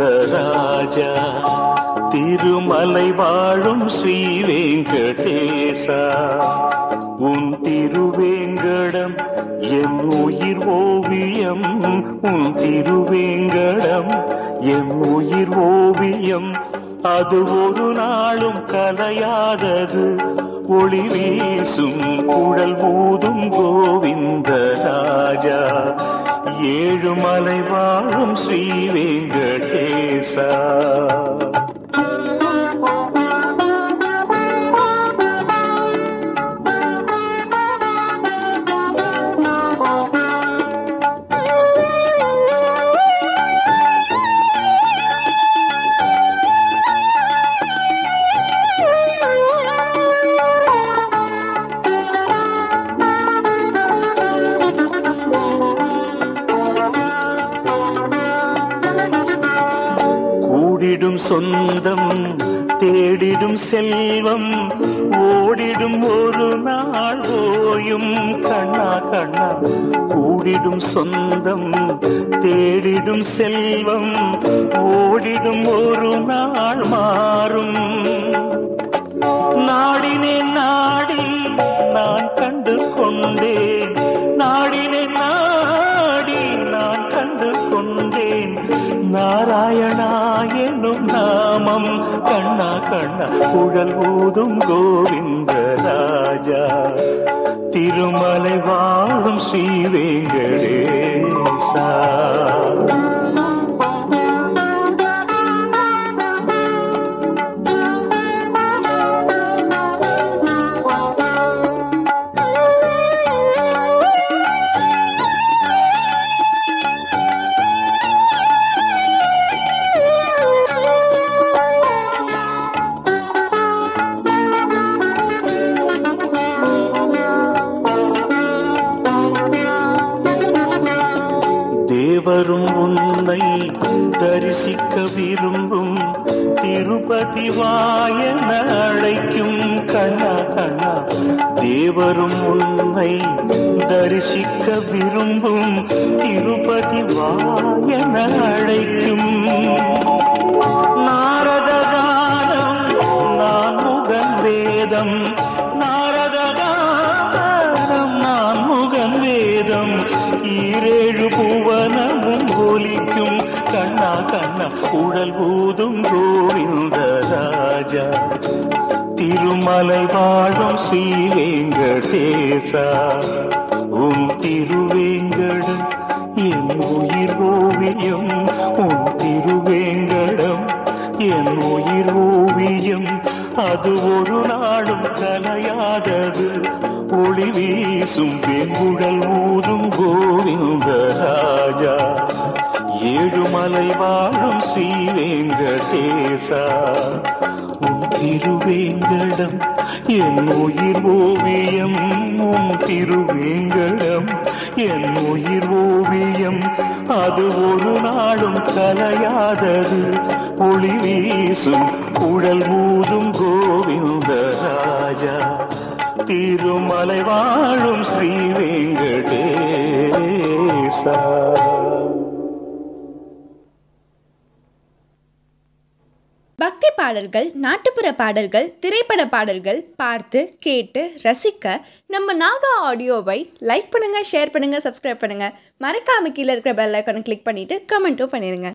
ராஜா திருமலை வாழும் ஸ்ரீ வெங்கடேசா உன் திருவேங்கடம் என் உயிர் ஓவியம் உன் திருவேங்கடம் என் உயிர் ஓவியம் அது ஒரு நாளும் கலையாதது ஒளி வீசும் குழல் ஊதும் கோவிந்த ராஜா ஏழுமலை வாழும் ஸ்ரீ வெங்கடேசா கூடிடும் சொந்தம் தேடிடும் செல்வம் ஓடிடும் ஒரு நாள் ஓயும் கண்ணா கண்ணா கூடிடும் சொந்தம் தேடிடும் செல்வம் ஓடிடும் ஒரு நாள் மாறும் நாடினேன் நாடி நான் கண்டு கொண்டேன் நாடினேன் நாடி நான் கண்டு கொண்டேன் நாராயணா என்னும் நாமம் கண்ணா கண்ணா குழல் ஊதும் கோவிந்த ராஜா திருமலை வாழும் ஸ்ரீ வெங்கடேசா தேவரும் உன்னை தரிசிக்க விரும்பும் திருப்பதி வாயன அழைக்கும் கண்ணா கண்ணா தேவரும் உன்னை தரிசிக்க விரும்பும் திருப்பதி வாயன அழைக்கும் நாரத கானம் நான் முகன் வேதம் நாரத கானம் நான் முகன் வேதம் ஈரேழு புவனமும் ஒலிக்கும் கண்ணா கண்ணா உடல் ஊதும் கோவிந்த ராஜா திருமலை வாழும் ஸ்ரீ வெங்கடேசா உன் திருவேங்கடம் என் உயிர் ஓவியம் உன் திருவேங்கடம் என் உயிர் ஓவியம் அது ஒரு நாளும் கலையாதது ஒளி வீசும் வெங்குழல் ஊதும் கோவிந்த ராஜா ஏழுமலை வாழும் ஸ்ரீ வெங்கடேசா உன் திருவேங்கடம் என் உயிர் ஓவியம் உன் திருவேங்கடம் என் உயிர் ஓவியம் அது ஒரு நாளும் கலையாதது ஒளி வீசும் குழல் ஊதும் கோவிந்த ராஜா திருமலை வாழும் ஸ்ரீ வெங்கடேசா பக்தி பாடல்கள் நாட்டுப்புற பாடல்கள் திரைப்பட பாடல்கள் பார்த்து கேட்டு ரசிக்க நம்ம நாகா ஆடியோவை லைக் பண்ணுங்க ஷேர் பண்ணுங்க சப்ஸ்கிரைப் பண்ணுங்க மறக்காம கீழே இருக்கிற பெல் ஐக்கானை கிளிக் பண்ணிட்டு கமெண்ட்டும் பண்ணிடுங்க